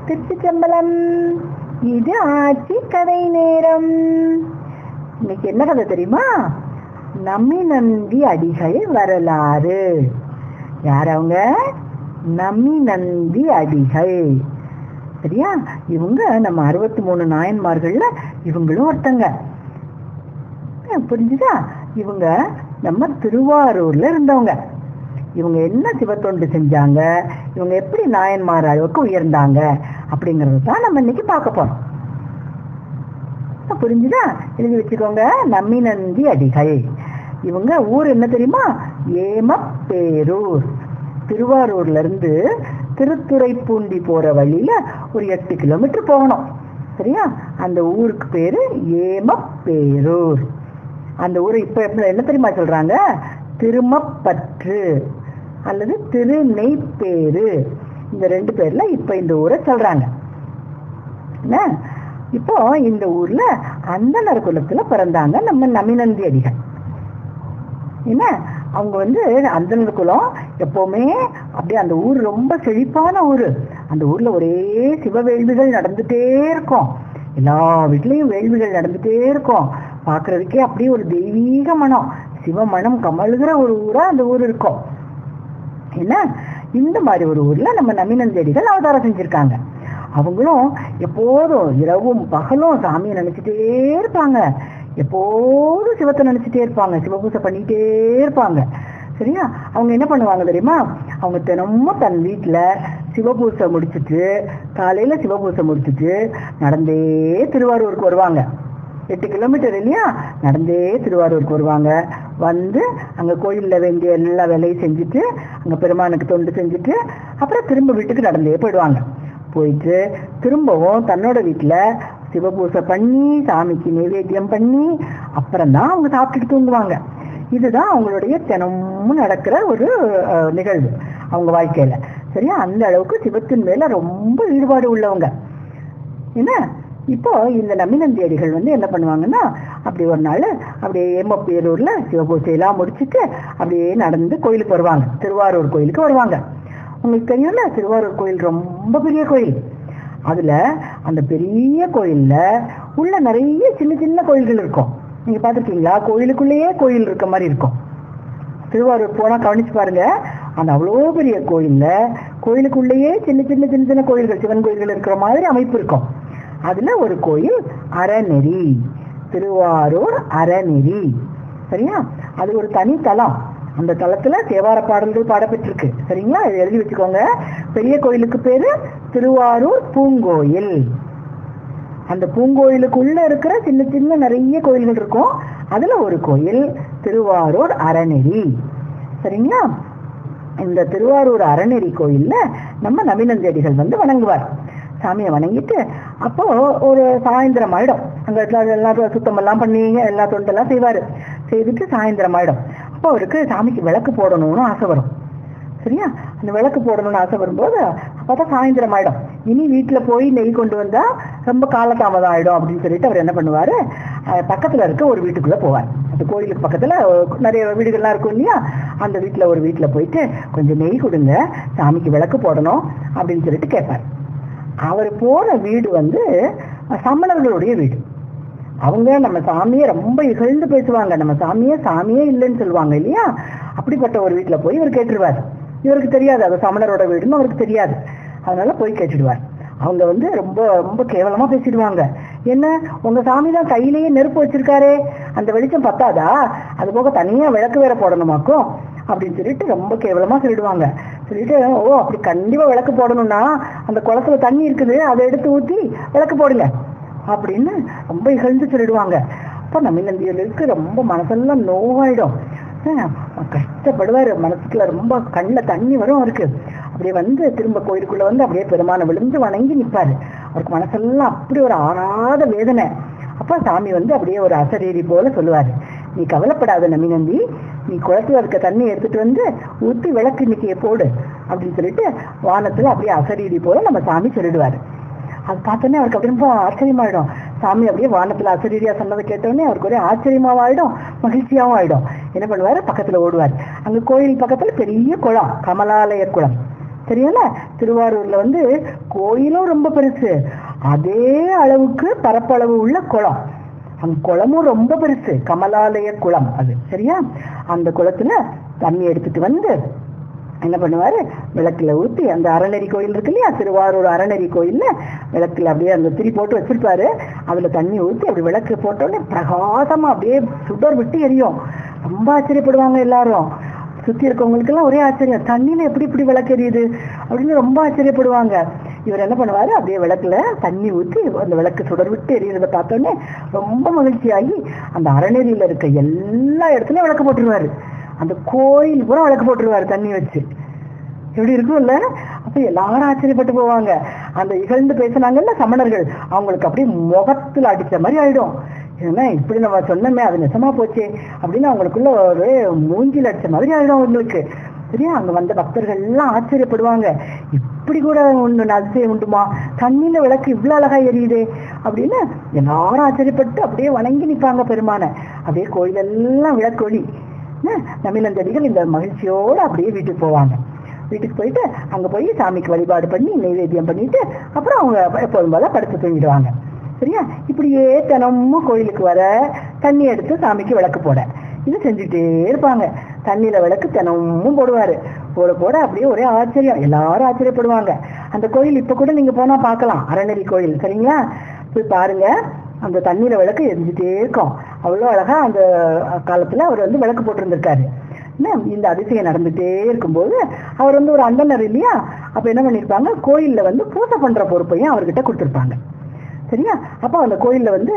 திருச்சிச்சம்பலம் இது ஆட்சி கதை நேரம் இன்னைக்கு என்ன கதை தெரியுமா நம்மி நந்தி அடிகள் வரலாறு யார் அவங்க நம்மி நந்தி அடிகள் சரியா இவங்க நம்ம அறுபத்தி மூணு நாயன்மார்கள்ல இவங்களும் ஒருத்தங்க அஹ் புரிஞ்சுதா இவங்க நம்ம திருவாரூர்ல இருந்தவங்க இவங்க என்ன சிவத்தொண்டு செஞ்சாங்க இவங்க எப்படி நாயன்மார் அளவுக்கு உயர்ந்தாங்க அப்படிங்கறது தான் நம்ம இன்னைக்கு பார்க்க போறோம் அஹ் புரிஞ்சுதா எழுதி வச்சுக்கோங்க நம்மி நந்தி அடிகள் இவங்க ஊர் என்ன தெரியுமா ஏமப்பேரூர் திருவாரூர்ல இருந்து திருத்துறைப்பூண்டி போற வழியில ஒரு எட்டு கிலோமீட்டர் போகணும் சரியா அந்த ஊருக்கு பேரு ஏமப்பேரூர் அந்த ஊரை இப்ப எப்படி- என்ன தெரியுமா சொல்றாங்க திருமப்பற்று அல்லது திருநெய்ப்பேரு இந்த ரெண்டு பேர்ல இப்ப இந்த ஊரை சொல்றாங்க என்ன இப்போ இந்த ஊர்ல அந்தனர் குலத்துல பிறந்தாங்க நம்ம நமினந்தி அடிகள் என்ன அவங்க வந்து அந்தனர் குலம் எப்பவுமே அப்படியே அந்த ஊர் ரொம்ப செழிப்பான ஊர் அந்த ஊர்ல ஒரே சிவ வேள்விகள் நடந்துட்டே இருக்கும் எல்லா வீட்லயும் வேள்விகள் நடந்துட்டே இருக்கும் பார்க்கிறதுக்கே அப்படியே ஒரு தெய்வீக மனம் சிவ மனம் கமழுகிற ஒரு ஊரா அந்த ஊர் இருக்கும் என்ன இந்த மாதிரி ஒரு ஊர்ல நம்ம நமினந்தேடிகள் அவதாரம் செஞ்சிருக்காங்க அவங்களும் எப்போதும் இரவும் பகலும் சாமியை நினைச்சிட்டே இருப்பாங்க எப்போதும் சிவத்தை நினைச்சிட்டே இருப்பாங்க சிவபூசை பண்ணிட்டே இருப்பாங்க சரியா அவங்க என்ன பண்ணுவாங்க தெரியுமா அவங்க தினமும் தன் வீட்டுல சிவபூசை முடிச்சிட்டு காலையில சிவபூசை முடிச்சிட்டு நடந்தே திருவாரூருக்கு வருவாங்க எட்டு கிலோமீட்டர் இல்லையா நடந்தே திருவாரூருக்கு வருவாங்க வந்து அங்க கோயில்ல வேண்டிய எல்லா வேலையும் செஞ்சுட்டு அங்க பெருமானுக்கு தொண்டு செஞ்சுட்டு அப்புறம் திரும்ப வீட்டுக்கு நடந்தே போயிடுவாங்க போயிட்டு திரும்பவும் தன்னோட வீட்டுல சிவபூசை பண்ணி சாமிக்கு நைவேத்தியம் பண்ணி அப்புறம் தான் அவங்க சாப்பிட்டுட்டு தூங்குவாங்க இதுதான் அவங்களுடைய தினமும் நடக்கிற ஒரு அஹ், நிகழ்வு அவங்க வாழ்க்கையில சரியா அந்த அளவுக்கு சிவத்தின் மேல ரொம்ப ஈடுபாடு உள்ளவங்க என்ன இப்போ இந்த நம்பினந்தியடிகள் வந்து என்ன பண்ணுவாங்கன்னா அப்படி ஒரு நாள் அப்படியே ஏமப்பேரூர்ல சிவபூசையெல்லாம் முடிச்சுட்டு அப்படியே நடந்து கோயிலுக்கு வருவாங்க திருவாரூர் கோயிலுக்கு வருவாங்க உங்களுக்கு தெரியும்ல திருவாரூர் கோயில் ரொம்ப பெரிய கோயில் அதுல அந்த பெரிய கோயில்ல உள்ள நிறைய சின்ன சின்ன கோயில்கள் இருக்கும் நீங்க பாத்திருக்கீங்களா கோயிலுக்குள்ளேயே கோயில் இருக்க மாதிரி இருக்கும் திருவாரூர் போனா கவனிச்சு பாருங்க அந்த அவ்வளோ பெரிய கோயில்ல கோயிலுக்குள்ளேயே சின்ன சின்ன சின்ன சின்ன கோயில்கள் சிவன் கோயில்கள் இருக்கிற மாதிரி அமைப்பு இருக்கும் அதுல ஒரு கோயில் அறநெறி திருவாரூர் அறநெறி சரியா அது ஒரு தனி தலம் அந்த தலத்துல தேவார பாடல்கள் பாடப்பட்டிருக்கு சரிங்களா இதை எழுதி வச்சுக்கோங்க பெரிய கோயிலுக்கு பேரு திருவாரூர் பூங்கோயில் அந்த பூங்கோயிலுக்குள்ள இருக்கிற சின்ன சின்ன நிறைய கோயில்கள் இருக்கும் அதுல ஒரு கோயில் திருவாரூர் அறநெறி சரிங்களா இந்த திருவாரூர் அறநெறி கோயில்ல நம்ம நவீனந்தேடிகள் வந்து வணங்குவார் சாமியை வணங்கிட்டு அப்போ ஒரு சாயந்தரம் ஆயிடும் அங்க எல்லா- எல்லாரும் சுத்தம் எல்லாம் பண்ணி எல்லா தொண்டெல்லாம் செய்வாரு செய்துட்டு சாயந்தரம் ஆயிடும் அப்போ அவருக்கு சாமிக்கு விளக்கு போடணும்னு ஆசை வரும் சரியா அந்த விளக்கு போடணும்னு ஆசை வரும்போது அப்பதான் சாயந்தரம் ஆயிடும் இனி வீட்டுல போய் நெய் கொண்டு வந்தா ரொம்ப காலதாமதம் ஆயிடும் அப்படின்னு சொல்லிட்டு அவர் என்ன பண்ணுவாரு அஹ் பக்கத்துல இருக்க ஒரு வீட்டுக்குள்ள போவார் அந்த கோயிலுக்கு பக்கத்துல அஹ், நிறைய வீடுகள்லாம் இருக்கும் இல்லையா அந்த வீட்டுல ஒரு வீட்டுல போயிட்டு கொஞ்சம் நெய் கொடுங்க சாமிக்கு விளக்கு போடணும் அப்படின்னு சொல்லிட்டு கேட்பார் அவர் போன வீடு வந்து சமணர்களுடைய வீடு அவங்க நம்ம சாமியை ரொம்ப இகழ்ந்து பேசுவாங்க நம்ம சாமியே சாமியே இல்லைன்னு சொல்லுவாங்க இல்லையா அப்படிப்பட்ட ஒரு வீட்டுல போய் இவர் கேட்டுருவார் இவருக்கு தெரியாது அது சமணரோட வீடுன்னு அவருக்கு தெரியாது அதனால போய் கேட்டுடுவார் அவங்க வந்து ரொம்ப ரொம்ப கேவலமா பேசிடுவாங்க என்ன உங்க சாமி தான் கையிலேயே நெருப்பு வச்சிருக்காரே அந்த வெளிச்சம் பத்தாதா அது போக தனியா விளக்கு வேற போடணுமாக்கும் அப்படின்னு சொல்லிட்டு ரொம்ப கேவலமா சொல்லிடுவாங்க சொல்லிட்டு ஓ அப்படி கண்டிப்பா விளக்கு போடணும்னா அந்த குளத்துல தண்ணி இருக்குது அதை எடுத்து ஊத்தி விளக்கு போடுங்க அப்படின்னு ரொம்ப இகழ்ந்து சொல்லிடுவாங்க அப்ப நமினந்தியலுக்கு ரொம்ப மனசெல்லாம் நோவாயிடும் ஆஹ் கஷ்டப்படுவாரு மனசுக்குள்ள ரொம்ப கண்ணுல தண்ணி வரும் அவருக்கு அப்படியே வந்து திரும்ப கோயிலுக்குள்ள வந்து அப்படியே பெருமான விழுந்து வணங்கி நிப்பாரு அவருக்கு மனசெல்லாம் அப்படி ஒரு ஆறாத வேதனை அப்ப சாமி வந்து அப்படியே ஒரு அசரீரி போல சொல்லுவாரு நீ கவலைப்படாத நமினந்தி நீ குளத்துல இருக்க தண்ணி எடுத்துட்டு வந்து ஊத்தி விளக்கு இன்னைக்கு போடு அப்படின்னு சொல்லிட்டு வானத்துல அப்படியே அசரீரி போல நம்ம சாமி சொல்லிடுவாரு அது பார்த்தோன்னே அவருக்கு அப்படி ரொம்ப ஆச்சரியமாயிடும் சாமி அப்படியே வானத்துல அசரீரியா சொன்னதை கேட்டோடனே அவருக்கு ஒரே ஆச்சரியமாவும் ஆயிடும் மகிழ்ச்சியாவும் ஆயிடும் என்ன பண்ணுவாரு பக்கத்துல ஓடுவார் அங்க கோயில் பக்கத்துல பெரிய குளம் கமலாலய குளம் தெரியல திருவாரூர்ல வந்து கோயிலும் ரொம்ப பெருசு அதே அளவுக்கு பரப்பளவு உள்ள குளம் அந்த குளமும் ரொம்ப பெருசு கமலாலய குளம் அது சரியா அந்த குளத்துல தண்ணி எடுத்துட்டு வந்து என்ன பண்ணுவாரு விளக்குல ஊத்தி அந்த அறநெறி கோயில் இருக்கு இல்லையா திருவாரூர் அறநெறி கோயில்ல விளக்குல அப்படியே அந்த திரி போட்டு வச்சிருப்பாரு அதுல தண்ணி ஊத்தி அப்படி விளக்கு போட்டோடனே பிரகாசமா அப்படியே சுடர் விட்டு எரியும் ரொம்ப ஆச்சரியப்படுவாங்க எல்லாரும் சுத்தி இருக்கவங்களுக்கு எல்லாம் ஒரே ஆச்சரியம் தண்ணியில எப்படி இப்படி விளக்கு எரியுது அப்படின்னு ரொம்ப ஆச்சரியப்படுவாங்க இவர் என்ன பண்ணுவாரு அப்படியே விளக்குல தண்ணி ஊத்தி அந்த விளக்கு சுடர் விட்டு எரியறத பார்த்தோன்னே ரொம்ப மகிழ்ச்சியாகி அந்த அறநெறியில இருக்க எல்லா இடத்துலயும் விளக்கு போட்டுருவாரு அந்த கோயில் பூரா விளக்கு போட்டுருவாரு தண்ணி வச்சு எப்படி இருக்கும்ல அப்ப எல்லாரும் ஆச்சரியப்பட்டு போவாங்க அந்த இகழ்ந்து பேசினாங்கல்ல சமணர்கள் அவங்களுக்கு அப்படியே முகத்துல அடிச்ச மாதிரி ஆயிடும் ஏன்னா இப்படி நம்ம சொன்னோமே அது நிஜமா போச்சே அப்படின்னு அவங்களுக்குள்ள ஒரு மூஞ்சில் அடிச்ச மாதிரி ஆயிடும் அவங்களுக்கு சரியா அங்க வந்த பக்தர்கள் எல்லாம் ஆச்சரியப்படுவாங்க இப்படி கூட ஒண்ணு அதிசயம் உண்டுமா தண்ணியில விளக்கு இவ்வளவு அழகா எரியுதே அப்படின்னு எல்லாரும் ஆச்சரியப்பட்டு அப்படியே வணங்கி நிப்பாங்க பெருமான அப்படியே கோயில் எல்லாம் விளக்கொளி தமிழந்தடிகள் இந்த மகிழ்ச்சியோட அப்படியே வீட்டுக்கு போவாங்க வீட்டுக்கு போயிட்டு அங்க போய் சாமிக்கு வழிபாடு பண்ணி நைவேத்தியம் பண்ணிட்டு அப்புறம் அவங்க எப்போதும் போல படுத்து தூங்கிடுவாங்க சரியா இப்படியே தினமும் கோயிலுக்கு வர தண்ணி எடுத்து சாமிக்கு விளக்கு போட இது செஞ்சுட்டே இருப்பாங்க தண்ணியில விளக்கு தினமும் போடுவாரு போட போட அப்படியே ஒரே ஆச்சரியம் எல்லாரும் ஆச்சரியப்படுவாங்க அந்த கோயில் இப்ப கூட நீங்க போனா பார்க்கலாம் அறநெறி கோயில் சரிங்களா போய் பாருங்க அந்த தண்ணியில விளக்கு எரிஞ்சுட்டே இருக்கும் அவ்வளோ அழகா அந்த காலத்துல அவர் வந்து விளக்கு போட்டிருந்திருக்காரு என்ன இந்த அதிசயம் நடந்துட்டே இருக்கும்போது அவர் வந்து ஒரு அந்தனர் இல்லையா அப்ப என்ன பண்ணிருப்பாங்க கோயில்ல வந்து பூஜை பண்ற பொறுப்பையும் அவர்கிட்ட கொடுத்துருப்பாங்க சரியா அப்போ அந்த கோயில்ல வந்து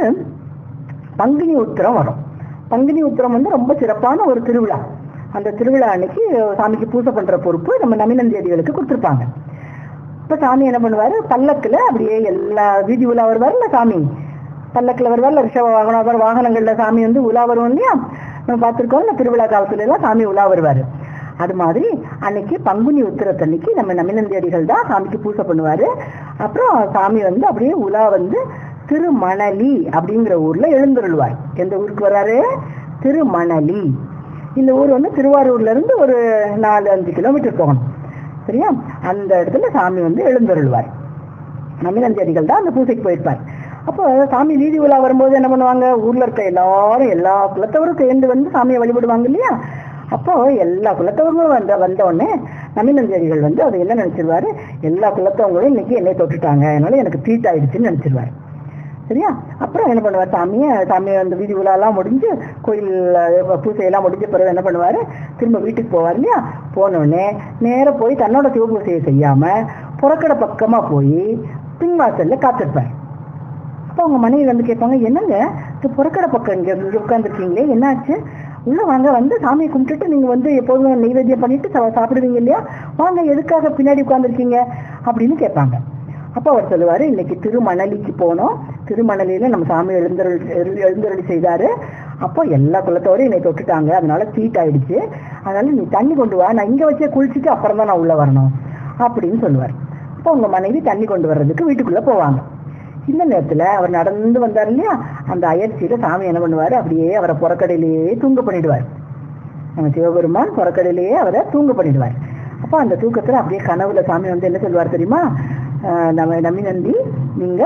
பங்குனி உத்திரம் வரும் பங்குனி உத்திரம் வந்து ரொம்ப சிறப்பான ஒரு திருவிழா அந்த திருவிழா அன்னைக்கு சாமிக்கு பூஜை பண்ற பொறுப்பு நம்ம நமினந்தேதிகளுக்கு கொடுத்துருப்பாங்க இப்ப சாமி என்ன பண்ணுவாரு பல்லக்குல அப்படியே எல்லா வீதி உலா வருவார்ல சாமி பல்லக்குல வருவார்ல ரிஷப வாகனம் அவர் வாகனங்கள்ல சாமி வந்து உலா வரும் இல்லையா நம்ம பார்த்துருக்கோம்ல திருவிழா காலத்துல எல்லாம் சாமி உலா வருவாரு அது மாதிரி அன்னைக்கு பங்குனி உத்திரத்தன்னைக்கு நம்ம நமினந்தேடிகள் தான் சாமிக்கு பூஜை பண்ணுவாரு அப்புறம் சாமி வந்து அப்படியே உலா வந்து திருமணலி அப்படிங்கிற ஊர்ல எழுந்தருள்வார் எந்த ஊருக்கு வர்றாரு திருமணலி இந்த ஊர் வந்து திருவாரூர்ல இருந்து ஒரு நாலு அஞ்சு கிலோமீட்டர் போகணும் சரியா அந்த இடத்துல சாமி வந்து எழுந்தருள்வார் நமினந்தேடிகள் தான் அந்த பூஜைக்கு போயிருப்பார் அப்போ சாமி வீதி உலா வரும்போது என்ன பண்ணுவாங்க ஊர்ல இருக்க எல்லாரும் எல்லா குலத்தவரும் சேர்ந்து வந்து சாமியை வழிபடுவாங்க இல்லையா அப்போ எல்லா குலத்தவர்களும் வந்த வந்த உடனே நமினஞ்சேரிகள் வந்து அதை என்ன நினைச்சிருவாரு எல்லா குலத்தவங்களும் இன்னைக்கு என்னை தொட்டுட்டாங்க அதனால எனக்கு தீட்டாயிடுச்சுன்னு நினைச்சிருவாரு சரியா அப்புறம் என்ன பண்ணுவார் சாமியை சாமியை அந்த வீதி உலாலாம் முடிஞ்சு கோயில் பூஜையெல்லாம் முடிஞ்ச பிறகு என்ன பண்ணுவாரு திரும்ப வீட்டுக்கு போவார் இல்லையா போனோடனே நேரா போய் தன்னோட சிவபூசையை செய்யாம புறக்கடை பக்கமா போய் பின்வாசல்ல காத்திருப்பார் அப்போ அவங்க மனைவி வந்து கேட்பாங்க என்னங்க இது புறக்கடை பக்கம் இங்க உட்காந்துருக்கீங்களே என்னாச்சு உள்ள வாங்க வந்து சாமியை கும்பிட்டுட்டு நீங்க வந்து எப்போதும் நைவேத்தியம் பண்ணிட்டு சா- சாப்பிடுவீங்க இல்லையா வாங்க எதுக்காக பின்னாடி உட்காந்துருக்கீங்க அப்படின்னு கேட்பாங்க அப்போ அவர் சொல்லுவாரு இன்னைக்கு திருமணலிக்கு போனோம் திருமணலியில நம்ம சாமி எழுந்தருள் எழு- எழுந்தருளி செய்தாரு அப்போ எல்லா குலத்தோரையும் என்னை தொட்டுட்டாங்க அதனால சீட் ஆயிடுச்சு அதனால நீ தண்ணி கொண்டு வா நான் இங்க வச்சே குளிச்சுட்டு அப்புறம் தான் நான் உள்ள வரணும் அப்படின்னு சொல்லுவார் அப்போ உங்க மனைவி தண்ணி கொண்டு வர்றதுக்கு வீட்டுக்குள்ள போவாங்க இந்த நேரத்துல அவர் நடந்து வந்தார் இல்லையா அந்த அயற்சியில சாமி என்ன பண்ணுவாரு அப்படியே அவரை புறக்கடையிலேயே தூங்க பண்ணிடுவார் நம்ம சிவபெருமான் புறக்கடையிலேயே அவரை தூங்க பண்ணிடுவார் அப்போ அந்த தூக்கத்துல அப்படியே கனவுல சாமி வந்து என்ன சொல்லுவார் தெரியுமா ஆஹ் நம்ம நம்பி நந்தி நீங்க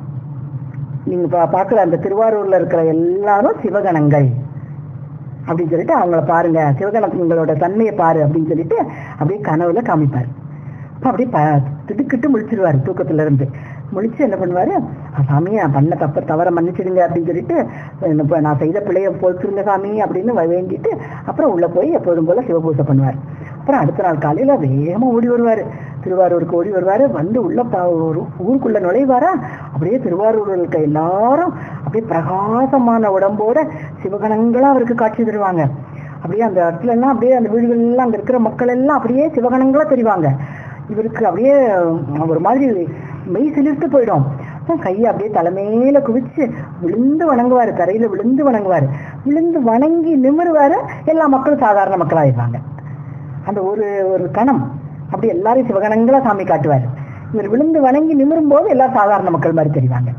நீங்க பா- பார்க்குற அந்த திருவாரூர்ல இருக்கிற எல்லாரும் சிவகணங்கள் அப்படின்னு சொல்லிட்டு அவங்கள பாருங்க சிவகணங்களோட தன்மையை பாரு அப்படின்னு சொல்லிட்டு அப்படியே கனவுல காமிப்பார் அப்ப அப்படியே ப திடுக்கிட்டு முழிச்சிருவாரு தூக்கத்துல இருந்து முழிச்சு என்ன பண்ணுவாரு "ஆ, சாமி நான் பண்ண தப்ப தவற மன்னிச்சிடுங்க அப்படின்னு சொல்லிட்டு "என்ன இப்ப நான் செய்த பிள்ளைய பொறுத்துருங்க சாமி அப்படின்னு வ- வேண்டிட்டு அப்புறம் உள்ள போய் எப்போதும் போல சிவபூசை பண்ணுவார் அப்புறம் அடுத்த நாள் காலையில வேகமா ஓடி வருவாரு திருவாரூருக்கு ஓடி வருவாரு வந்து உள்ள ப- ஒரு ஊருக்குள்ள நுழைவாரா அப்படியே திருவாரூர்ல இருக்க எல்லாரும் அப்படியே பிரகாசமான உடம்போட சிவகணங்களா அவருக்கு காட்சி தருவாங்க அப்படியே அந்த இடத்துல எல்லாம் அப்படியே அந்த வீடுகள் எல்லாம் அங்க இருக்கிற மக்கள் எல்லாம் அப்படியே சிவகணங்களா தெரிவாங்க இவருக்கு அப்படியே உம், ஒரு மாதிரி மெய் சிலிர்த்து போயிடும் அப்புறம் கையை அப்படியே தலைமையில குவிச்சு விழுந்து வணங்குவாரு தரையில விழுந்து வணங்குவாரு விழுந்து வணங்கி நிமிருவாரு எல்லா மக்களும் சாதாரண மக்களாயிருவாங்க அந்த ஒரு ஒரு கணம் அப்படி எல்லாரையும் சிவகணங்களா சாமி காட்டுவாரு இவர் விழுந்து வணங்கி நிமிரும் போது எல்லாரும் சாதாரண மக்கள் மாதிரி தெரிவாங்க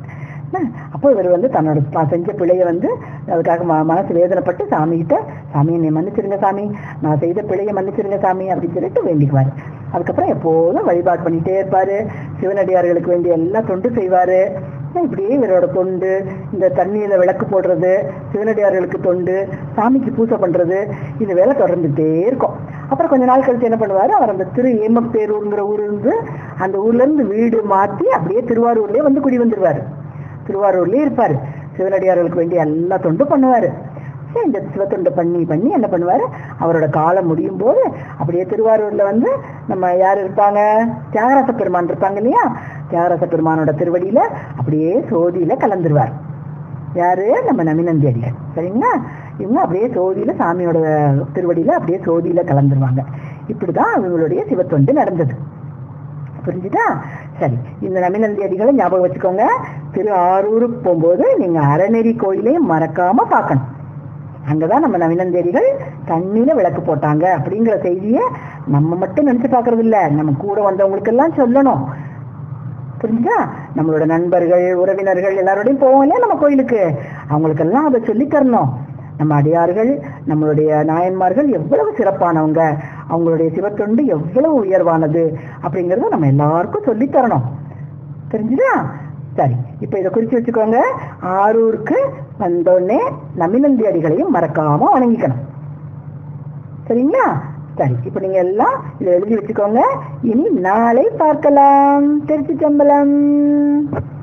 என்ன? அப்போ இவர் வந்து தன்னோட தான் செஞ்ச பிழையை வந்து அதுக்காக ம மனசு வேதனைப்பட்டு சாமி கிட்ட சாமி என்னை மன்னிச்சிருங்க சாமி நான் செய்த பிழையை மன்னிச்சிருங்க சாமி அப்படின்னு சொல்லிட்டு வேண்டிக்குவாரு அதுக்கப்புறம் எப்போதும் வழிபாடு பண்ணிட்டே இருப்பாரு சிவனடியார்களுக்கு வேண்டிய எல்லாம் தொண்டு செய்வாரு இப்படியே இவரோட தொண்டு இந்த தண்ணியில விளக்கு போடுறது சிவனடியார்களுக்கு தொண்டு சாமிக்கு பூஜை பண்றது இந்த வேலை தொடர்ந்துட்டே இருக்கும் அப்புறம் கொஞ்ச நாள் கழிச்சு என்ன பண்ணுவாரு அவர் அந்த திரு ஏமப்பேரூருங்கிற ஊர் இருந்து அந்த ஊர்ல இருந்து வீடு மாத்தி அப்படியே திருவாரூர்லயே வந்து குடி வந்துருவாரு திருவாரூர்லயே இருப்பாரு சிவனடியார்களுக்கு வேண்டிய எல்லா தொண்டு பண்ணுவாரு சரி, இந்த சிவத்தொண்டு பண்ணி பண்ணி என்ன பண்ணுவாரு அவரோட காலம் முடியும் போது அப்படியே திருவாரூர்ல வந்து நம்ம யார் இருப்பாங்க தியாகராச பெருமான் இருப்பாங்க இல்லையா தியாகராச பெருமானோட திருவடியில அப்படியே சோதியில கலந்துருவார் யாரு நம்ம நமினந்தி அடிகள் சரிங்களா இவங்க அப்படியே சோதியில சாமியோட திருவடியில அப்படியே சோதியில கலந்துருவாங்க இப்படிதான் அவங்களுடைய சிவத்தொண்டு நடந்தது புரிஞ்சுதா சரி இந்த நமினந்தி அடிகளை ஞாபகம் வச்சுக்கோங்க திரு ஆரூருக்கு போகும்போது நீங்க அறநெறி கோயிலையும் மறக்காம பார்க்கணும் அங்கதான் நம்ம நவீனந்தேரிகள் தண்ணியில விளக்கு போட்டாங்க அப்படிங்கிற செய்தியை நம்ம மட்டும் நினைச்சு பார்க்கறது இல்ல நம்ம கூட வந்தவங்களுக்கு எல்லாம் சொல்லணும் புரிஞ்சுதா நம்மளோட நண்பர்கள் உறவினர்கள் எல்லாரோடையும் போவோம் இல்லையா நம்ம கோயிலுக்கு அவங்களுக்கெல்லாம் அதை சொல்லித் தரணும் நம்ம அடியார்கள் நம்மளுடைய நாயன்மார்கள் எவ்வளவு சிறப்பானவங்க அவங்களுடைய சிவத்தொண்டு எவ்வளவு உயர்வானது அப்படிங்கறத நம்ம எல்லாருக்கும் சொல்லித் தரணும் தெரிஞ்சுதா சரி இப்ப இதை குறிச்சு வச்சுக்கோங்க ஆரூருக்கு வந்தோடனே நமினந்தி அடிகளையும் மறக்காம வணங்கிக்கணும் சரிங்களா சரி இப்ப நீங்க எல்லாம் இதை எழுதி வச்சுக்கோங்க இனி நாளை பார்க்கலாம் திருச்சி சம்பளம்